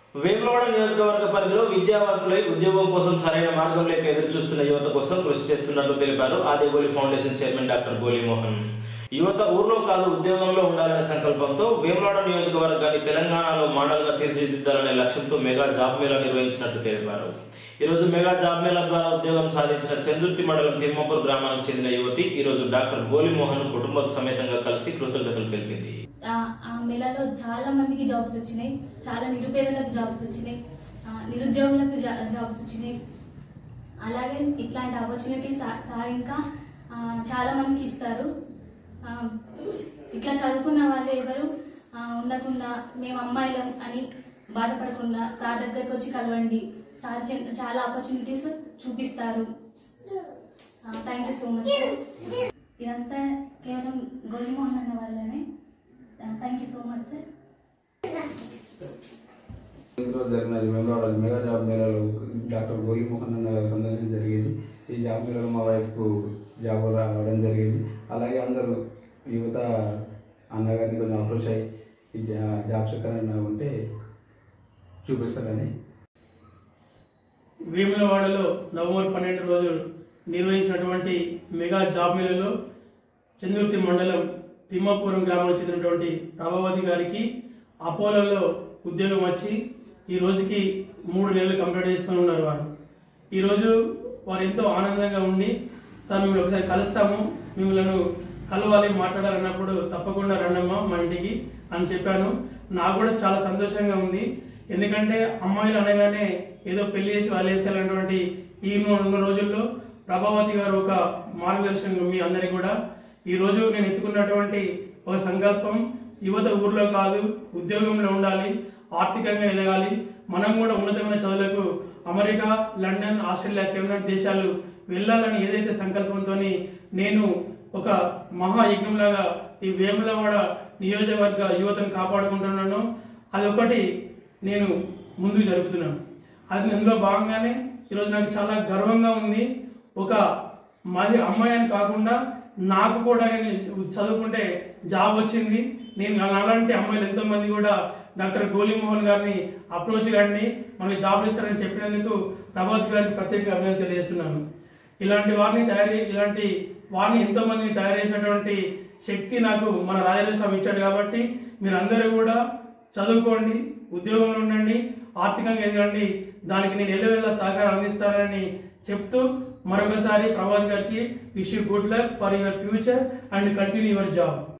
వేములవాడ నియోజకవర్గ పరిధిలో విద్యావంతులై ఉద్యోగం కోసం సరైన మార్గం లేక ఎదురు చూస్తున్న యువత కోసం కృషి చేస్తున్నట్లు తెలిపారు ఆదిగోలి foundation chairman doctor Goli Mohan యువత ఊర్లో కాదు ఉద్యోగంలో ఉండాలనే సంకల్పంతో వేములవాడ నియోజకవర్గాన్ని తెలంగాణలో మోడల్గా తీర్చిదిద్దాలనే లక్ష్యంతో మెగా జాబ్ మేళా నిర్వహించినట్లు తెలిపారు ఈరోజు మెగా జాబ్ మేళా ద్వారా ఉద్యోగం సాధించిన చందుర్తి మండలం తిమ్మాపూర్ గ్రామానికి చెందిన యువతి ఈరోజు డాక్టర్ గోలి మోహన్ కుటుంబ సమేతంగా కలిసి కృతజ్ఞతలు తెలిపింది ఆ- ఆ మేళలో చాలా మందికి జాబ్స్ వచ్చినాయి చాలా నిరుపేదలకు జాబ్స్ వచ్చినాయి ఆ, నిరుద్యోగులకు జా- జాబ్స్ వచ్చినాయి అలాగే ఇట్లాంటి ఆపర్చునిటీ సార్ ఇంకా ఆ, చాలా మందికి ఇస్తారు ఆ, ఇట్లా చదువుకున్న వాళ్ళు ఎవరు ఆ, ఉండకుండా మేము అమ్మాయిలం అని బాధపడకుండా సార్ దగ్గరికి వచ్చి కలవండి సార్ చే- చాలా ఆపర్చునిటీస్ చూపిస్తారు థ్యాంక్ యూ సో మచ్ ఇదంతా కేవలం గోవిమోహన్ అన్న వల్లనే thank you so much sir ఇందులో జరిగిన వేములవాడ మెగా జాబ్ మేళాలో డాక్టర్ గోలి మోహన్ అన్న గారు సందర్శించడం జరిగింది ఈ జాబ్ మేళలో మా వైఫ్కు జాబ్ రావడం జరిగింది అలాగే అందరూ యువత అన్నగారిని కొంచెం అప్రోచ్ అయ్యి ఈ జా- జాబ్స్ ఎక్కడైనా ఉంటే చూపిస్తారని వేములవాడలో నవంబర్ పన్నెండు రోజులు నిర్వహించినటువంటి మెగా జాబ్ మేళలో చంద్రుర్తి మండలం తిమ్మాపురం గ్రామానికి చెందినటువంటి ప్రభావతి గారికి అపోలోలో ఉద్యోగం వచ్చి ఈ రోజుకి మూడు నెలలు కంప్లీట్ చేసుకొని ఉన్నారు వారు ఈరోజు వారు ఎంతో ఆనందంగా ఉండి సార్ మిమ్మల్ని ఒకసారి కలుస్తాము మిమ్మల్ని కలవాలి మాట్లాడాలన్నప్పుడు తప్పకుండా రండమ్మా మా ఇంటికి అని చెప్పాను నాకు కూడా చాలా సంతోషంగా ఉంది ఎందుకంటే అమ్మాయిలు అనగానే ఏదో పెళ్లి చేసి వాళ్ళు వేసేయాలన్నటువంటి ఈ ఉన్న రోజుల్లో ప్రభావతి గారు ఒక మార్గదర్శనం మీ అందరికీ కూడా ఈ రోజు నేను ఎత్తుకున్నటువంటి ఒక సంకల్పం యువత ఊర్లో కాదు ఉద్యోగంలో ఉండాలి ఆర్థికంగా ఎదగాలి మనం కూడా ఉన్నతమైన చదువులకు అమెరికా లండన్ ఆస్ట్రేలియా కెనడా దేశాలు వెళ్ళాలని ఏదైతే సంకల్పంతో నేను ఒక మహాయజ్ఞంలాగా ఈ వేములవాడ నియోజకవర్గ యువతను కాపాడుకుంటున్నాను అదొకటి నేను ముందుకు జరుపుతున్నాను అది అందులో భాగంగానే ఈరోజు నాకు చాలా గర్వంగా ఉంది ఒక మహి అమ్మాయి అని కాకుండా నాకు కూడా నేను చదువుకుంటే జాబ్ వచ్చింది నేను అలాంటి అమ్మాయిలు ఎంతో మంది కూడా డాక్టర్ గోలీమోహన్ గారిని అప్రోచ్ కండి మనకి జాబ్ ఇస్తారని చెప్పినందుకు ప్రభాత్ గారికి ప్రత్యేక అభినందన తెలియజేస్తున్నాను ఇలాంటి వారిని తయారు చే- ఇలాంటి వారిని ఎంతో మందిని తయారు చేసినటువంటి శక్తి నాకు మన రాజేంద్ర స్వామి ఇచ్చాడు కాబట్టి మీరందరూ కూడా చదువుకోండి ఉద్యోగంలో ఉండండి ఆర్థికంగా ఎదగండి దానికి నేను ఎల్లవెల్ల సహకారం అందిస్తానని చెప్తూ మరొకసారి ప్రభాత్ గారికి wish you good luck for your future and continue your job